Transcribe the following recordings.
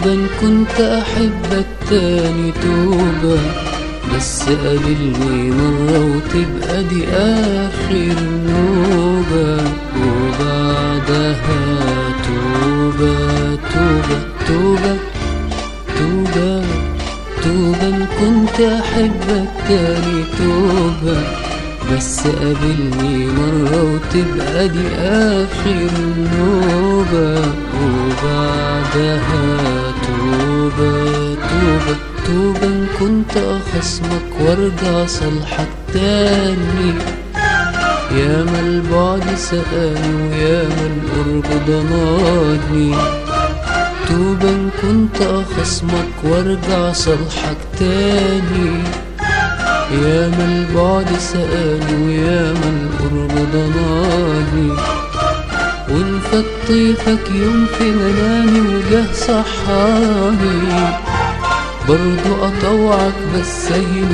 توبة إن كنت أحبك تاني توبة بس قابلني مرة وتبقى دي آخر نوبة وبعدها توبة توبة توبة توبة توبة إن كنت أحبك تاني توبة بس قابلني مرة وتبقى دي آخر نوبة وبعدها توبة توبة توبة إن كنت أخصمك وارجع صالحك تاني ياما البعد سقاني وياما القرب ضناني توبة إن كنت أخصمك وارجع صالحك تاني ياما البعد سقاني وياما القرب ضناني وانفت طيفك يوم في منامي وجه صحاني برضو أطوعك بس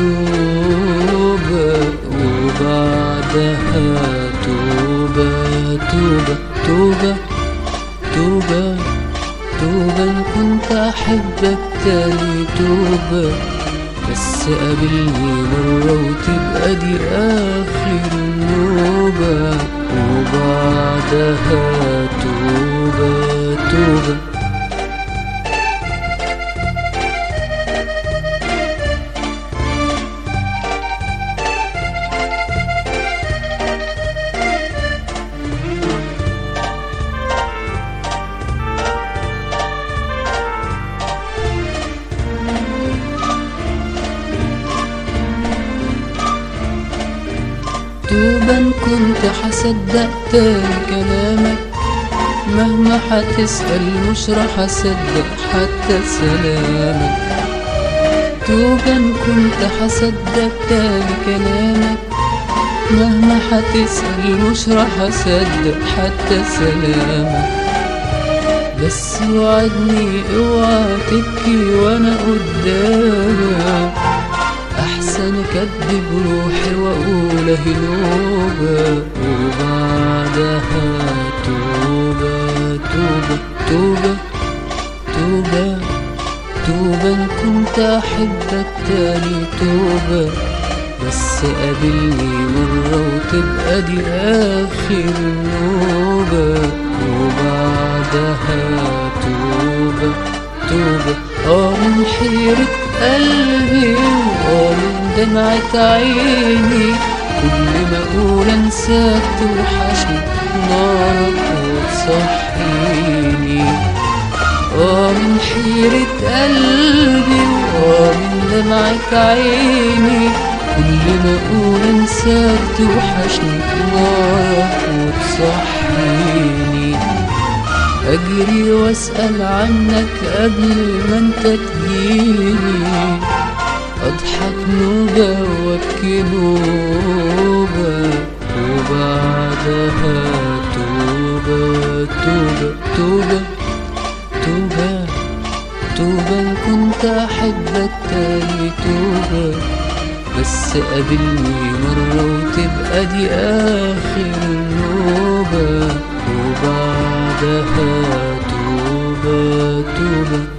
ينوبة وبعدها توبة توبة توبة توبة توبة إن كنت أحبك تاني توبة بس قابلني مرة وتبقى دي آخر نوبة وبعدها توبة توبة توبة إن كنت حصدق تاني كلامك مهما حتسأل مش راح أصدق حتى سلامك توبة إن كنت حصدق تاني كلامك مهما حتسأل مش راح أصدق حتى سلامك بس وعدني اوعى تبكي وانا قدامك احسن اكدب روحي واقول اهي نوبة وبعدها توبة توبة توبة توبة توبة ان كنت احبك تاني توبة بس قابلني مرة وتبقى دي آخر نوبة وبعدها توبة توبة اه من حيرة قلبي واه من دمعة عيني كل ما اقول انساك توحشني نارك وتصحيني اه من حيرة قلبي واه من دمعة عيني كل ما اقول انساك توحشني نارك وتصحيني اجري واسأل عنك قبل ما انت تجيني اضحك نوبة وابكي نوبة وبعدها توبة توبة توبة توبة توبة إن كنت أحبك تاني توبة بس قابلني مرة وتبقى دي آخر نوبة وبعدها توبة توبة